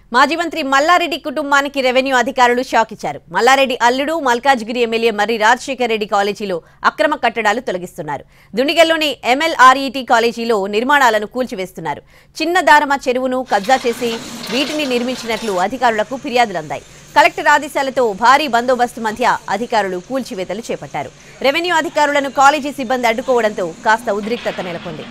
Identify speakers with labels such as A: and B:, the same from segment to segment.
A: మాజీ మంత్రి మల్లారెడ్డి కుటుంబానికి రెవెన్యూ అధికారులు షాక్ ఇచ్చారు మల్లారెడ్డి అల్లుడు మల్కాజ్గిరి ఎమ్మెల్యే మర్రి రాజశేఖర్ రెడ్డి కాలేజీలో అక్రమ కట్టడాలు తొలగిస్తున్నారు దుండిగల్లోని ఎంఎల్ఆర్ఈటీ కాలేజీలో నిర్మాణాలను కూల్చివేస్తున్నారు చిన్న దారమ చెరువును కబ్జా చేసి వీటిని నిర్మించినట్లు అధికారులకు ఫిర్యాదులు అందాయి కలెక్టర్ ఆదేశాలతో భారీ బందోబస్తు మధ్య అధికారులు కూల్చివేతలు చేపట్టారు రెవెన్యూ అధికారులను కాలేజీ సిబ్బంది అడ్డుకోవడంతో కాస్త ఉద్రిక్తత నెలకొంది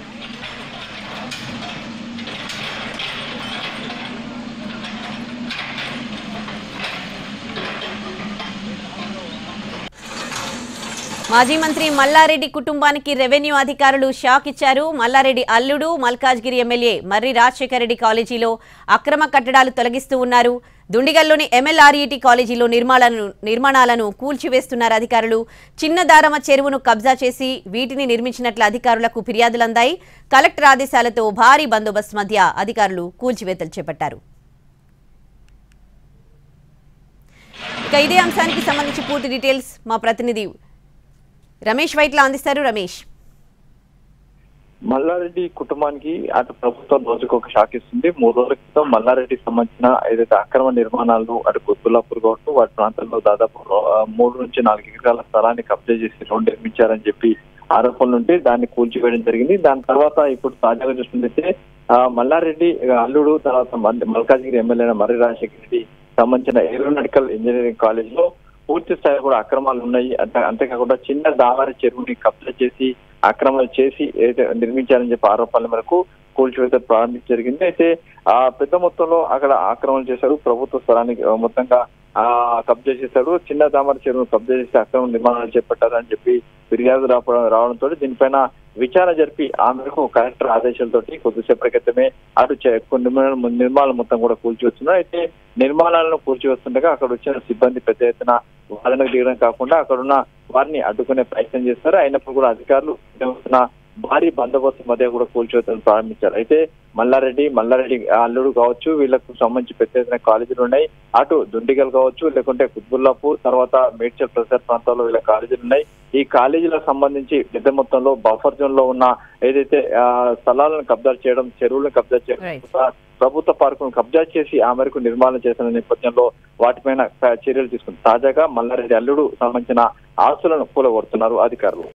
A: మాజీ మంత్రి మల్లారెడ్డి కుటుంబానికి రెవెన్యూ అధికారులు షాక్ ఇచ్చారు మల్లారెడ్డి అల్లుడు మల్కాజ్గిరి ఎమ్మెల్యే మర్రి రాజశేఖర రెడ్డి కాలేజీలో అక్రమ కట్టడాలు తొలగిస్తూ ఉన్నారు దుండిగల్లోని ఎంఎల్ఆర్ఈటీ కాలేజీలో నిర్మాణాలను నిర్మాణాలను కూల్చివేస్తున్నారు అధికారులు చిన్న దారమ చెరువును కబ్జా చేసి వీటిని నిర్మించినట్లు అధికారులకు ఫిర్యాదులు అందాయి కలెక్టర్ ఆదేశాలతో భారీ బందోబస్తు మధ్య అధికారులు కూల్చివేతలు చేపట్టారు ఇక ఇదే అంశానికి సంబంధించి పూర్తి డీటెయిల్స్ మా ప్రతినిధి రమేష్ వైట్లా అందిస్తారు రమేష్
B: మల్లారెడ్డి కుటుంబానికి అటు ప్రభుత్వం రోజుకు ఒక షాక్ ఇస్తుంది మూడు రోజుల క్రితం మల్లారెడ్డికి సంబంధించిన ఏదైతే అక్రమ నిర్మాణాలు అటు కుత్తులాపూర్ కావచ్చు వాటి ప్రాంతాల్లో దాదాపు ఆ, మూడు నుంచి నాలుగు ఎకరాల స్థలాన్ని కబ్జా చేసి రోడ్డు నిర్మించారని చెప్పి ఆరోపణలు ఉంటే దాన్ని కూల్చివేయడం జరిగింది దాని తర్వాత ఇప్పుడు తాజాగా చూస్తుంటే ఆ, మల్లారెడ్డి అల్లుడు తర్వాత మల్- మల్కాజ్గిరి ఎమ్మెల్యే మర్రి రాజశేఖర రెడ్డి సంబంధించిన ఏరోనాటికల్ ఇంజనీరింగ్ కాలేజ్ లో పూర్తి స్థాయి కూడా అక్రమాలు ఉన్నాయి అంతే అంతేకాకుండా చిన్న దావారి చెరువుని కబ్జా చేసి అక్రమాలు చేసి ఏదైతే నిర్మించారని చెప్పి ఆరోపణల మేరకు కూల్చివేత ప్రారంభించ జరిగింది అయితే ఆ పెద్ద మొత్తంలో అక్కడ ఆక్రమణ చేశారు ప్రభుత్వ స్థలానికి ఆ, మొత్తంగా ఆ కబ్జా చేశారు చిన్న దామర చెరువును కబ్జా చేసి అక్రమ నిర్మాణాలు చేపట్టారని చెప్పి ఫిర్యాదు రావడం రావడంతో దీనిపైన విచారణ జరిపి ఆ మేరకు కలెక్టర్ ఆదేశాలతోటి కొద్దిసేపటి క్రితమే అటు చే- కొన్ని నిర్మాణాలు నిర్మాణాలు మొత్తం కూడా కూల్చివస్తున్నారు అయితే నిర్మాణాలను కూల్చివస్తుండగా అక్కడ వచ్చిన సిబ్బంది పెద్ద ఎత్తున వాదనకు దిగడం కాకుండా అక్కడున్న వారిని అడ్డుకునే ప్రయత్నం చేస్తారు అయినప్పుడు కూడా అధికారులు వస్తున్న భారీ బందోబస్తు మధ్య కూడా కూల్చివేతలు ప్రారంభించారు అయితే మల్లారెడ్డి మల్లారెడ్డి అల్లుడు కావచ్చు వీళ్ళకు సంబంధించి పెద్ద ఎత్తున కాలేజీలు ఉన్నాయి అటు దుండిగల్ కావచ్చు లేకుంటే కుత్బుల్లాపూర్ తర్వాత మేడ్చల్ ప్రసాద్ ప్రాంతాల్లో వీళ్ళ కాలేజీలు ఉన్నాయి ఈ కాలేజీలకు సంబంధించి పెద్ద మొత్తంలో బఫర్ జోన్ లో ఉన్న ఏదైతే ఆ, స్థలాలను కబ్జా చేయడం చెరువులను కబ్జా చేయడం
A: Right.
B: తర్వాత ప్రభుత్వ పార్కును కబ్జా చేసి ఆ మేరకు నిర్మాణం చేసిన నేపథ్యంలో వాటిపైన చర్యలు తీసుకుంది తాజాగా మల్లారెడ్డి అల్లుడు సంబంధించిన ఆస్తులను కూలగొడుతున్నారు అధికారులు